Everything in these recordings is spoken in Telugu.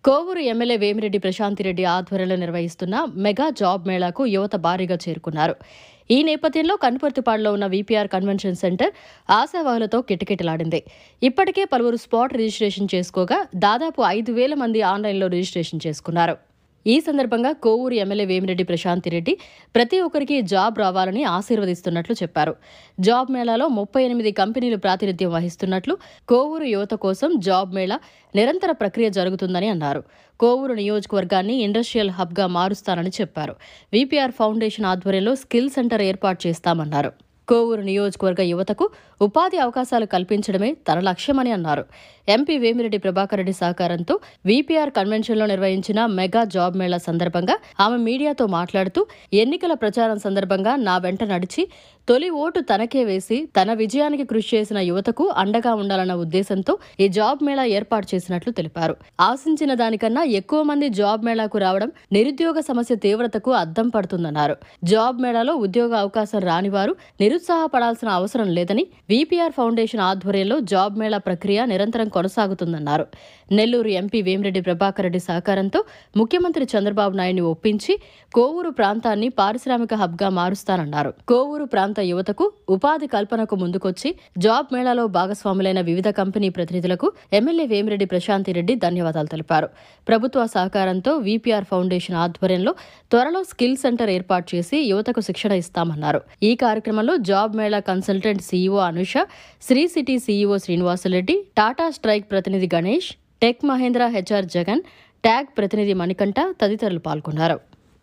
కోవూరు ఎమ్మెల్యే వేమిరెడ్డి ప్రశాంతిరెడ్డి ఆధ్వర్యంలో నిర్వహిస్తున్న మెగా జాబ్ మేళాకు యువత భారీగా చేరుకున్నారు ఈ నేపథ్యంలో కనుపర్తిపాడులో ఉన్న వీపీఆర్ కన్వెన్షన్ సెంటర్ ఆశావాహులతో కిటకిటలాడింది ఇప్పటికే పలువురు స్పాట్ రిజిస్ట్రేషన్ చేసుకోగా దాదాపు ఐదు వేల మంది ఆన్లైన్లో రిజిస్ట్రేషన్ చేసుకున్నారు ఈ సందర్భంగా కోవూరు ఎమ్మెల్యే వేమిరెడ్డి ప్రశాంతిరెడ్డి ప్రతి ఒక్కరికి జాబ్ రావాలని ఆశీర్వదిస్తున్నట్లు చెప్పారు జాబ్ మేళాలో ముప్పై ఎనిమిది కంపెనీలు ప్రాతినిధ్యం వహిస్తున్నట్లు కోవూరు యువత కోసం జాబ్ మేళా నిరంతర ప్రక్రియ జరుగుతుందని అన్నారు కోవూరు నియోజకవర్గాన్ని ఇండస్ట్రియల్ హబ్గా మారుస్తానని చెప్పారు వీపీఆర్ ఫౌండేషన్ ఆధ్వర్యంలో స్కిల్ సెంటర్ ఏర్పాటు చేస్తామన్నారు కోవూరు నియోజకవర్గ యువతకు ఉపాధి అవకాశాలు కల్పించడమే తన లక్ష్యమని అన్నారు ఎంపీ వేమిరెడ్డి ప్రభాకర్ రెడ్డి సహకారంతో వీపీఆర్ కన్వెన్షన్లో నిర్వహించిన మెగా జాబ్ మేళా సందర్భంగా ఆమె మీడియాతో మాట్లాడుతూ ఎన్నికల ప్రచారం సందర్భంగా నా వెంట నడిచి తొలి ఓటు తనకే వేసి తన విజయానికి కృషి చేసిన యువతకు అండగా ఉండాలన్న ఉద్దేశంతో ఈ జాబ్ మేళా ఏర్పాటు చేసినట్లు తెలిపారు ఆశించిన దానికన్నా ఎక్కువ మంది జాబ్ మేళాకు రావడం నిరుద్యోగ సమస్య తీవ్రతకు అద్దం పడుతుందన్నారు జాబ్ మేళాలో ఉద్యోగ అవకాశం రాని వారు నిరుత్సాహపడాల్సిన అవసరం లేదని వీపీఆర్ ఫౌండేషన్ ఆధ్వర్యంలో జాబ్ మేళా ప్రక్రియ నిరంతరం కొనసాగుతుందన్నారు నెల్లూరు ఎంపీ వేమిరెడ్డి ప్రభాకర్ రెడ్డి సహకారంతో ముఖ్యమంత్రి చంద్రబాబు నాయుడిని ఒప్పించి కోవూరు ప్రాంతాన్ని పారిశ్రామిక హబ్గా మారుస్తానన్నారు కోవూరు ప్రాంత యువతకు ఉపాధి కల్పనకు ముందుకొచ్చి జాబ్ మేళాలో భాగస్వాములైన వివిధ కంపెనీ ప్రతినిధులకు ఎమ్మెల్యే వేమిరెడ్డి ప్రశాంతిరెడ్డి ధన్యవాదాలు తెలిపారు ప్రభుత్వ సహకారంతో వీపీఆర్ ఫౌండేషన్ ఆధ్వర్యంలో త్వరలో స్కిల్ సెంటర్ ఏర్పాటు చేసి యువతకు శిక్షణ ఇస్తామన్నారు ఈ కార్యక్రమంలో job mela consultant CEO Anusha Sri City CEO Srinivasareddy Tata strike ప్రతినిధి Ganesh tech Mahindra HR Jagan tag ప్రతినిధి మణికంఠ తదితరులు పాల్గొన్నారు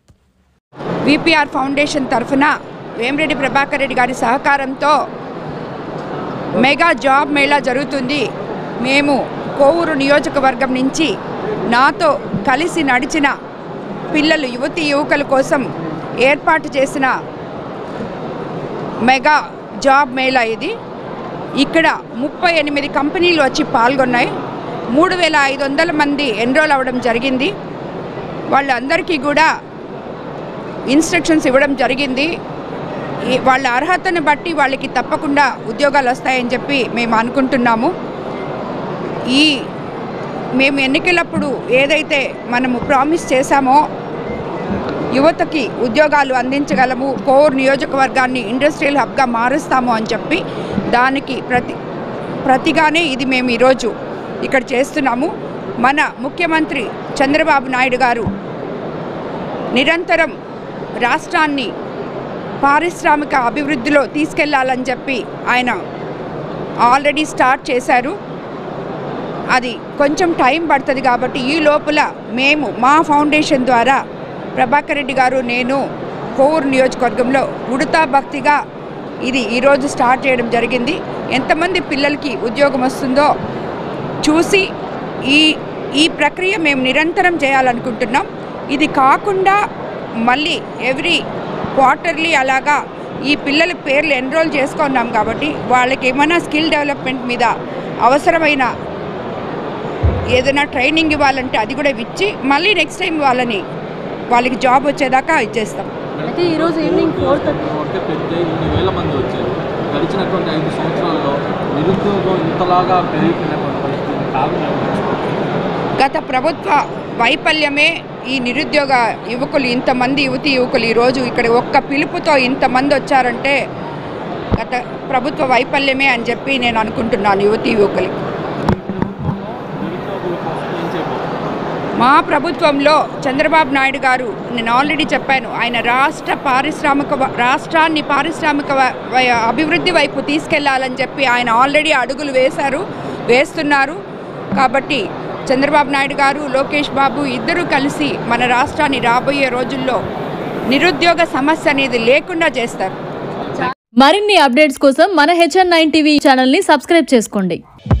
విపిఆర్ ఫౌండేషన్ తరఫున వేమిరెడ్డి ప్రభాకర్ రెడ్డి గారి సహకారంతో మెగా జాబ్ మేళా జరుగుతుంది మేము కోవూరు నియోజకవర్గం నుంచి నాతో కలిసి నడిచిన పిల్లలు యువతి యువకుల కోసం ఏర్పాటు చేసిన మెగా జాబ్ మేళా ఇది ఇక్కడ ముప్పై ఎనిమిది కంపెనీలు వచ్చి పాల్గొన్నాయి మూడు వేల ఐదు వందల మంది ఎన్రోల్ అవ్వడం జరిగింది వాళ్ళందరికీ కూడా ఇన్స్ట్రక్షన్స్ ఇవ్వడం జరిగింది ఈ- వాళ్ళ అర్హతను బట్టి వాళ్ళకి తప్పకుండా ఉద్యోగాలు వస్తాయని చెప్పి మేము అనుకుంటున్నాము ఈ మేము ఎన్నికలప్పుడు ఏదైతే మనము ప్రామిస్ చేశామో యువతకి ఉద్యోగాలు అందించగలము కోర్ నియోజకవర్గాన్ని ఇండస్ట్రియల్ హబ్గా మారుస్తాము అని చెప్పి దానికి ప్రతి ప్రతిగానే ఇది మేము ఈరోజు ఇక్కడ చేస్తున్నాము మన ముఖ్యమంత్రి చంద్రబాబు నాయుడు గారు నిరంతరం రాష్ట్రాన్ని పారిశ్రామిక అభివృద్ధిలో తీసుకెళ్లాలని చెప్పి ఆయన ఆల్రెడీ స్టార్ట్ చేశారు అది కొంచెం టైం పడుతుంది కాబట్టి ఈ లోపల మేము మా ఫౌండేషన్ ద్వారా ప్రభాకర్ రెడ్డి గారు నేను కోవూరు నియోజకవర్గంలో ఉడతా భక్తిగా ఇది ఈరోజు స్టార్ట్ చేయడం జరిగింది ఎంతమంది పిల్లలకి ఉద్యోగం వస్తుందో చూసి ఈ ఈ ప్రక్రియ మేము నిరంతరం చేయాలనుకుంటున్నాం ఇది కాకుండా మళ్ళీ ఎవ్రీ క్వార్టర్లీ అలాగా ఈ పిల్లల పేర్లు ఎన్రోల్ చేసుకున్నాం కాబట్టి వాళ్ళకి ఏమైనా స్కిల్ డెవలప్మెంట్ మీద అవసరమైన ఏదైనా ట్రైనింగ్ ఇవ్వాలంటే అది కూడా ఇచ్చి మళ్ళీ నెక్స్ట్ టైం వాళ్ళని వాళ్ళకి జాబ్ వచ్చేదాకా ఇచ్చేస్తాం అయితే ఈరోజు ఈవినింగ్ ఫోర్ థర్టీ అంటే పెద్ద ఇన్ని వేల మంది వచ్చారు గడిచినటువంటి ఐదు సంవత్సరాల్లో నిరుద్యోగం ఇంతలాగా పెరిగిపోయినటువంటి పరిస్థితి కారణం ఏమిటి? గత ప్రభుత్వ వైఫల్యమే ఈ నిరుద్యోగ యువకులు ఇంతమంది యువతి యువకులు ఈరోజు ఇక్కడ ఒక్క పిలుపుతో ఇంతమంది వచ్చారంటే గత ప్రభుత్వ వైఫల్యమే అని చెప్పి నేను అనుకుంటున్నాను యువతి యువకులకి నిరుద్యోగుల కోసం ఏం చేయబోతున్నారు మా ప్రభుత్వంలో చంద్రబాబు నాయుడు గారు నేను ఆల్రెడీ చెప్పాను ఆయన రాష్ట్ర పారిశ్రామిక వ- రాష్ట్రాన్ని పారిశ్రామిక వ- వై- అభివృద్ధి వైపు తీసుకెళ్లాలని చెప్పి ఆయన ఆల్రెడీ అడుగులు వేశారు వేస్తున్నారు కాబట్టి చంద్రబాబు నాయుడు గారు లోకేష్ బాబు ఇద్దరూ కలిసి మన రాష్ట్రాన్ని రాబోయే రోజుల్లో నిరుద్యోగ సమస్య అనేది లేకుండా చేస్తారు మరిన్ని అప్డేట్స్ కోసం మన హెచ్ఎన్ నైన్ టీవీ ఛానల్ని సబ్స్క్రైబ్ చేసుకోండి